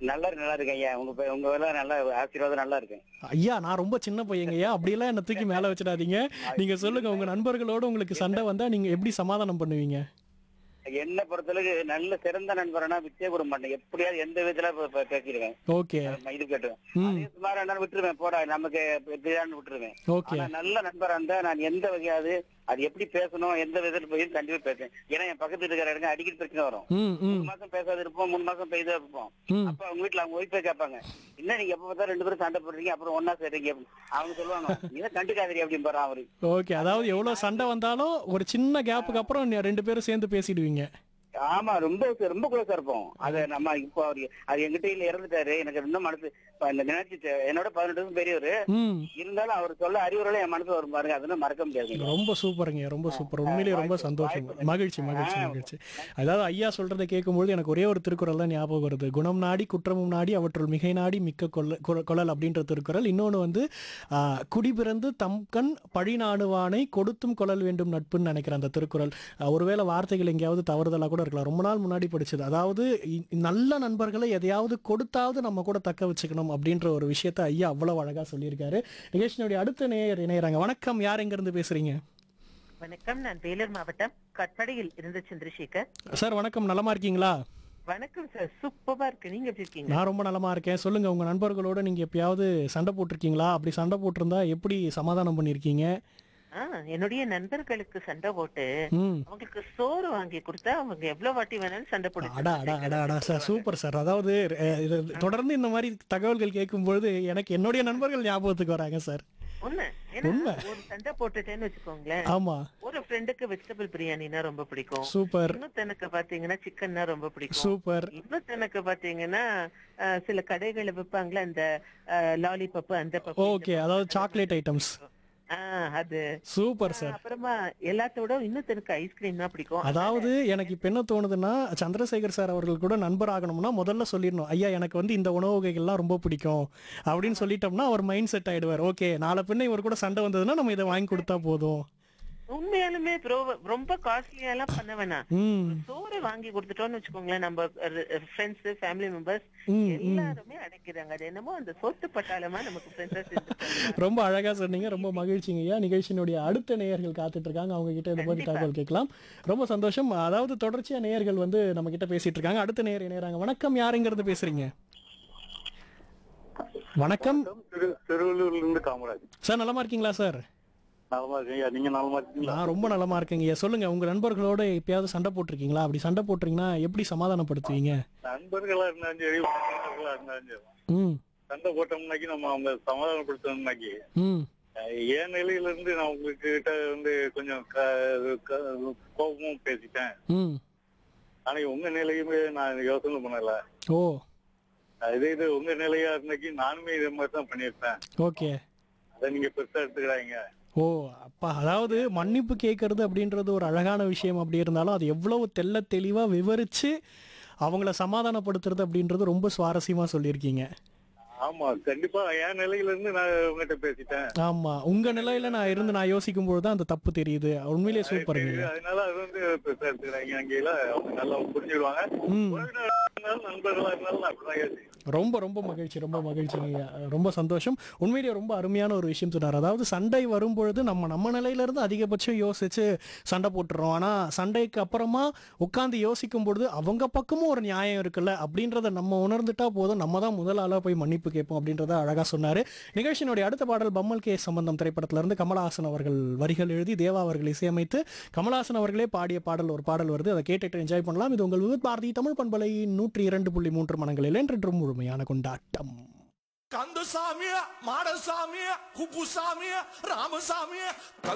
நல்லா இருக்கு நல்லா இருக்கு ஐயா உங்க பே- உங்க வேலை நல்லா ஆசீர்வாதம் நல்லா இருக்கு ஐயா நான் ரொம்ப சின்ன பையங்கய்யா அப்படியெல்லாம் என்ன தூக்கி மேல வச்சிடாதீங்க நீங்க சொல்லுங்க உங்க நண்பர்களோட உங்களுக்கு சண்டை வந்தா நீங்க எப்படி சமாதானம் பண்ணுவீங்க என்ன பொறுத்தளவுக்கு நல்ல சிறந்த நண்பரனா விட்டே கொடுக்க மாட்டேன் எப்படியாவது எந்த விதத்துல பே- பே- பேசிடுவேன் ஓகே அது இது கேட்டுவேன் ம் அதே சுமார் என்ன விட்டுருவேன் போடா நமக்கு எப்படியான்னு விட்டுருவேன் ஓகே ஆனா நல்ல நண்பரா இருந்தா நான் எந்த வகையாவது அது எப்படி பேசணும் எந்த விதத்துல போய் கண்டிப்பா பேசுவேன் ஏன்னா என் பக்கத்துல இருக்கிற இடங்க அடிக்கடி பிரச்சனை வரும் ம் ம் மூணு மாசம் பேசாத இருப்போம் மூணு மாசம் பேசாத இருப்போம் ம் அப்ப அவங்க வீட்டுல அவங்க ஒய்ஃபே கேட்பாங்க என்ன நீங்க எப்ப பார்த்தா ரெண்டு பேரும் சண்டை போடுறீங்க அப்புறம் ஒன்னா சேர்றீங்க அப்படின்னு. அவங்க சொல்லுவாங்க நீ தான் கண்டுக்காதீரி அப்படின்னு போறான் அவரு ஓகே அதாவது எவ்வளவு சண்டை வந்தாலும் ஒரு சின்ன கேப்புக்கு அப்புறம் நீ ரெண்டு பேரும் சேர்ந்து பேசிடுவீங்க ஆமா ரொம்ப ரொம்ப குளோஸா இருப்போம் அத நம்ம இப்போ அவரு அது எங்கிட்ட இல்ல இறந்துட்டாரு எனக்கு இன்னும் மனசு இப்ப இந்த நினைச்சு என்னோட பதினெட்டு வருஷம் பெரியவரு ம் இருந்தாலும் அவர் சொல்ல அறிவுரை என் மனசுல வரும் பாருங்க அதெல்லாம் மறக்க முடியாது ரொம்ப சூப்பருங்க ரொம்ப சூப்பர் உண்மையிலேயே ரொம்ப சந்தோஷம் மகிழ்ச்சி மகிழ்ச்சி மகிழ்ச்சி அதாவது ஐயா சொல்றதை கேட்கும்பொழுது எனக்கு ஒரே ஒரு திருக்குறள் தான் ஞாபகம் வருது குணம் நாடி குற்றமும் நாடி அவற்றுள் மிகை நாடி மிக்க கொல்ல குர- கொள்ளல் அப்படின்ற திருக்குறள் இன்னொன்று வந்து ஆ, குடி பிறந்து தம் கண் பழி நாணுவானை கொடுத்தும் கொள்ளல் வேண்டும் நட்புன்னு நினைக்கிறேன் அந்த திருக்குறள் ஆ, ஒருவேளை வார்த்தைகள் எங்கேயாவது தவறுதலா கூட இருக்கலாம் ரொம்ப நாள் முன்னாடி படிச்சது அதாவது இ- நல்ல நண்பர்களை எதையாவது கொடுத்தாவது நம்ம கூட தக்க வச்சுக்கணும் அப்படின்ற ஒரு விஷயத்த ஐயா அவ்வளவு அழகா சொல்லியிருக்காரு நிகழ்ச்சியினுடைய அடுத்த நேயர் இணையறாங்க வணக்கம் யார் எங்க இருந்து பேசுறீங்க வணக்கம் நான் வேலூர் மாவட்டம் கட்படையில் இருந்து சந்திரசேகர் சார் வணக்கம் நலமா இருக்கீங்களா வணக்கம் சார் சூப்பரா இருக்கு நீங்க எப்படி இருக்கீங்க நான் ரொம்ப நலமா இருக்கேன் சொல்லுங்க உங்க நண்பர்களோட நீங்க எப்பயாவது சண்டை போட்டிருக்கீங்களா அப்படி சண்டை போட்டிருந்தா எப்படி சமாதானம் பண்ணிருக்கீங்க ஆ, என்னுடைய நண்பர்களுக்கு சண்டை போட்டு ம் அவங்களுக்கு சோறு வாங்கி கொடுத்தா அவங்க எவ்வளவு வாட்டி வேணாலும் சண்டை அடா அடா அடா அடா சார் சூப்பர் சார் அதாவது அஹ், இது தொடர்ந்து இந்த மாதிரி தகவல்கள் கேட்கும்பொழுது எனக்கு என்னுடைய நண்பர்கள் ஞாபகத்துக்கு வராங்க சார் உண்மை ஏன்னா ஒரு சண்டை போட்டுட்டேன்னு வச்சுக்கோங்களேன் ஆமா ஒரு ஃப்ரெண்டுக்கு வெஜிடபிள் பிரியாணினா ரொம்ப பிடிக்கும் சூப்பர் இன்னொருத்தனுக்கு பாத்தீங்கன்னா சிக்கன்னா ரொம்ப பிடிக்கும் சூப்பர் இன்னொருத்தனுக்கு பாத்தீங்கன்னா அஹ், சில கடைகள்ல விற்பாங்களே அந்த லாலிபப் அந்த puff, இந்த ஓகே அதாவது சாக்லேட் ஐட்டம்ஸ் ஆ, அது சூப்பர் சார் அப்புறமா எல்லாத்தோட இன்னொருத்தனுக்கு ஐஸ்கிரீம் தான் பிடிக்கும் அதாவது எனக்கு இப்ப என்ன தோணுதுன்னா சந்திரசேகர் சார் அவர்கள் கூட நண்பர் ஆகணும்னா முதல்ல சொல்லிடணும் ஐயா எனக்கு வந்து இந்த உணவு வகைகள்லாம் ரொம்ப பிடிக்கும் அப்படின்னு சொல்லிட்டோம்னா அவர் மைண்ட் செட் ஆயிடுவார் ஓகே நாளை பின்ன இவர் கூட சண்டை வந்ததுன்னா நம்ம இதை வாங்கி கொடுத்தா போதும் உண்மையாலுமே bro- ரொம்ப காஸ்ட்லியா எல்லாம் பண்ண வேணாம் ம் சோறு வாங்கி கொடுத்துட்டோம்னு வச்சுக்கோங்களேன் நம்ம ஃப்ரெண்ட்ஸ் ஃபேமிலி மெம்பர்ஸ் ம், ம். எல்லாருமே அடைக்கிறாங்க அது என்னமோ அந்த சொத்து பட்டாளமா நமக்கு ஃப்ரெண்ட்ஸா ரொம்ப அழகா சொன்னீங்க ரொம்ப மகிழ்ச்சிங்க ஐயா நிகழ்ச்சியினுடைய அடுத்த நேயர்கள் காத்துட்டு இருக்காங்க அவங்க கிட்ட இந்த மாதிரி தகவல் கேட்கலாம் ரொம்ப சந்தோஷம் அதாவது தொடர்ச்சியா நேயர்கள் வந்து நம்ம கிட்ட பேசிட்டு இருக்காங்க அடுத்த நேயர் இணையறாங்க வணக்கம் யாருங்கிறது பேசுறீங்க வணக்கம் திரு திருவள்ளூர்ல இருந்து காமராஜ் சார் நலமா இருக்கீங்களா சார் நலமா இருக்கீங்க நீங்க நலமா இருக்கீங்களா நான் ரொம்ப நலமா இருக்கேங்க ஐயா சொல்லுங்க உங்க நண்பர்களோட எப்பயாவது சண்டை போட்டிருக்கீங்களா அப்படி சண்டை போட்டிருக்கீங்கன்னா எப்படி சமாதானப்படுத்துவீங்க நண்பர்களா இருந்தாலும் சரி உறவினர்களா இருந்தாலும் சரி ம் சண்டை போட்டோம்னாக்கி நம்ம அவங்க சமாதானப்படுத்தணும்னாக்கி ம் அஹ், என் நிலையில இருந்து நான் உங்ககிட்ட வந்து கொஞ்சம் க- க- கோபமும் பேசிட்டேன் ம் ஆனா உங்க நிலையுமே நான் யோசனை பண்ணல ஓ அஹ், இதே இது உங்க நிலையா இருந்தாக்கி நானுமே இதே மாதிரி தான் பண்ணியிருப்பேன் ஓகே அதை நீங்க பெருசா எடுத்துக்கிறாங்க ஓ அப்பா அதாவது மன்னிப்பு கேட்கறது அப்படின்றது ஒரு அழகான விஷயம் அப்படி இருந்தாலும் அது எவ்வளவு தெள்ள தெளிவா விவரிச்சு அவங்கள சமாதானப்படுத்துறது அப்படின்றது ரொம்ப சுவாரஸ்யமா சொல்லியிருக்கீங்க ஆமா கண்டிப்பா என் நிலையில இருந்து நான் உங்ககிட்ட பேசிட்டேன் ஆமா உங்க நிலையில நான் இருந்து நான் யோசிக்கும் பொழுது தான் அந்த தப்பு தெரியுது உண்மையிலேயே சூப்பருங்க அதனால அது வந்து பெருசா எடுத்துக்கிறாங்க அங்கேயில அவங்க நல்லா புரிஞ்சுடுவாங்க ம் உறவினர்களா இருந்தாலும் நண்பர்களா இருந்தாலும் நான் அப்படிதான் யோசிக்கிறேன் ரொம்ப ரொம்ப மகிழ்ச்சி ரொம்ப மகிழ்ச்சிங்க ஐயா. ரொம்ப சந்தோஷம் உண்மையிலேயே ரொம்ப அருமையான ஒரு விஷயம் சொன்னார் அதாவது சண்டை வரும்பொழுது நம்ம நம்ம நிலையில இருந்து அதிகபட்சம் யோசிச்சு சண்டை போட்டுறோம் ஆனா சண்டைக்கு அப்புறமா உட்காந்து யோசிக்கும் பொழுது அவங்க பக்கமும் ஒரு நியாயம் இருக்குல்ல அப்படின்றத நம்ம உணர்ந்துட்டா போதும் நம்ம தான் முதல் ஆளா போய் மன்னிப்பு கேட்போம் அப்படின்றத அழகா சொன்னாரு நிகழ்ச்சியினுடைய அடுத்த பாடல் பம்மல் கே சம்பந்தம் திரைப்படத்துல இருந்து கமலஹாசன் அவர்கள் வரிகள் எழுதி தேவா அவர்கள் இசையமைத்து கமலஹாசன் அவர்களே பாடிய பாடல் ஒரு பாடல் வருது அதை கேட்டுட்டு என்ஜாய் பண்ணலாம் இது உங்கள் விவித் பாரதி தமிழ் பண்பலை நூற்றி இரண்டு புள்ளி மூன்று மனங்களில் என்றென்றும் முழுமையான கொண்டாட்டம் கந்தசாமி மாடசாமி குப்புசாமி ராமசாமி